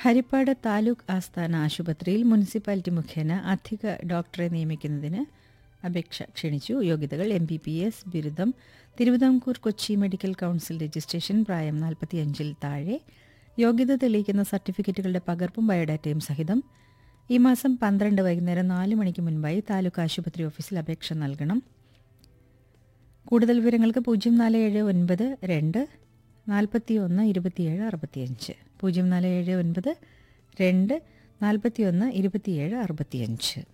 ഹരിപ്പാട് താലൂക്ക് ആസ്ഥാന ആശുപത്രിയിൽ മുനിസിപ്പാലിറ്റി മുഖേന അധിക ഡോക്ടറെ നിയമിക്കുന്നതിന് അപേക്ഷ ക്ഷണിച്ചു യോഗ്യതകൾ എം ബി ബി എസ് ബിരുദം Thiruvithamkoor Kochi medical council registration പ്രായം നാൽപ്പത്തിയഞ്ചിൽ താഴെ യോഗ്യത തെളിയിക്കുന്ന സർട്ടിഫിക്കറ്റുകളുടെ പകർപ്പും ബയോഡാറ്റയും സഹിതം ഈ മാസം പന്ത്രണ്ട് വൈകുന്നേരം നാല് മണിക്ക് മുൻപായി താലൂക്ക് ആശുപത്രി ഓഫീസിൽ അപേക്ഷ നൽകണം കൂടുതൽ വിവരങ്ങൾക്ക് പൂജ്യം നാല് ഏഴ് ഒൻപത് രണ്ട് നാൽപ്പത്തി ഒന്ന് ഇരുപത്തിയേഴ് അറുപത്തിയഞ്ച് പൂജ്യം നാല് ഏഴ് ഒൻപത് രണ്ട് നാൽപ്പത്തി ഒന്ന് ഇരുപത്തിയേഴ് അറുപത്തിയഞ്ച്